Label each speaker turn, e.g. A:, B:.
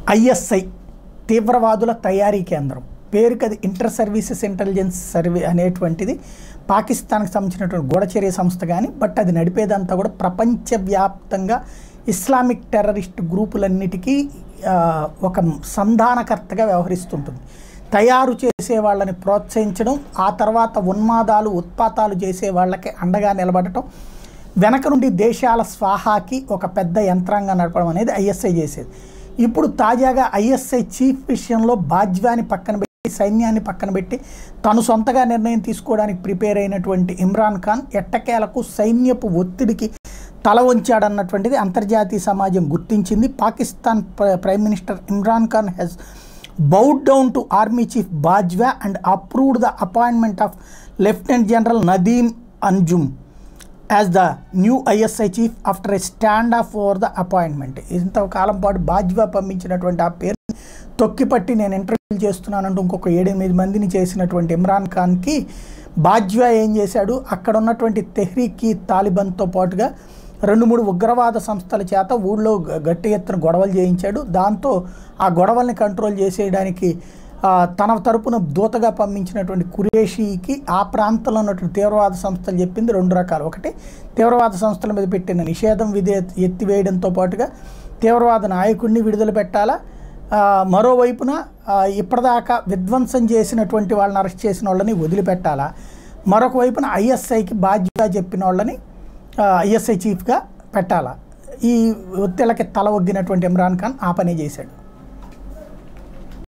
A: ISI తీవ్రవాదుల తయారీ కేంద్రం పేరుకి అది ఇంటర్ సర్వీసెస్ ఇంటెలిజెన్స్ సర్వే అనేటువంటిది పాకిస్తాన్కి సంబంధించినటువంటి గూఢచర్య సంస్థ కానీ బట్ అది నడిపేదంతా కూడా ప్రపంచవ్యాప్తంగా ఇస్లామిక్ టెర్రరిస్ట్ గ్రూపులన్నిటికీ ఆ, ఒక సంధానకర్తగా వ్యవహరిస్తుంటుంది తయారు చేసే వాళ్ళని ప్రోత్సహించడం ఆ తర్వాత ఉన్మాదాలు ఉత్పాతాలు చేసే వాళ్ళకి అండగా నిలబడటం వెనక నుండి దేశాల స్వాహాకి ఒక పెద్ద యంత్రాంగం నడపడం అనేది ఐఎస్ఐ చేసేది ఇప్పుడు తాజాగా ఐఎస్ఐ చీఫ్ విషయంలో బాజ్వాని పక్కన పెట్టి సైన్యాన్ని పక్కన పెట్టి తను సొంతగా నిర్ణయం తీసుకోవడానికి ప్రిపేర్ అయినటువంటి ఇమ్రాన్ ఖాన్ ఎట్టకేలకు సైన్యపు ఒత్తిడికి తల వంచాడన్నటువంటిది అంతర్జాతీయ సమాజం గుర్తించింది పాకిస్తాన్ ప్ర- prime minister Imran Khan has bowed down to army chief Bajwa and approved the appointment of lieutenant general Nadeem Anjum as the new ISI chief after a stand off over the appointment ఇంతకాలం పాటు బాజ్వా పంపించినటువంటి ఆ పేరు తొక్కిపట్టి నేను ఇంటర్వ్యూ చేస్తున్నానంటూ ఇంకొక ఏడెనిమిది మందిని చేసినటువంటి ఇమ్రాన్ ఖాన్కి బాజ్వా ఏం చేశాడు అక్కడ ఉన్నటువంటి తెహ్రీకి తాలిబాన్తో పాటుగా రెండు మూడు ఉగ్రవాద సంస్థల చేత ఊళ్ళో గ- గట్టి ఎత్తున గొడవలు చేయించాడు దాంతో ఆ గొడవల్ని కంట్రోల్ చేసేయడానికి ఆ, తన తరపున దూతగా పంపించినటువంటి కురేషీకి ఆ ప్రాంతంలో ఉన్నటువంటి తీవ్రవాద సంస్థలు చెప్పింది రెండు రకాలు ఒకటి తీవ్రవాద సంస్థల మీద పెట్టిన నిషేధం విధే ఎత్తివేయడంతో పాటుగా తీవ్రవాద నాయకుడిని విడుదల పెట్టాలా ఆ, మరోవైపున ఆ, ఇప్పటిదాకా విధ్వంసం చేసినటువంటి వాళ్ళని అరెస్ట్ చేసిన వాళ్ళని వదిలిపెట్టాలా మరొక వైపున ఐఎస్ఐకి బాధ్యత చెప్పిన వాళ్ళని ఐఎస్ఐ చీఫ్గా పెట్టాలా ఈ ఒత్తిళ్ళకి తల ఒగ్గినటువంటి ఇమ్రాన్ ఖాన్ ఆ పని చేశాడు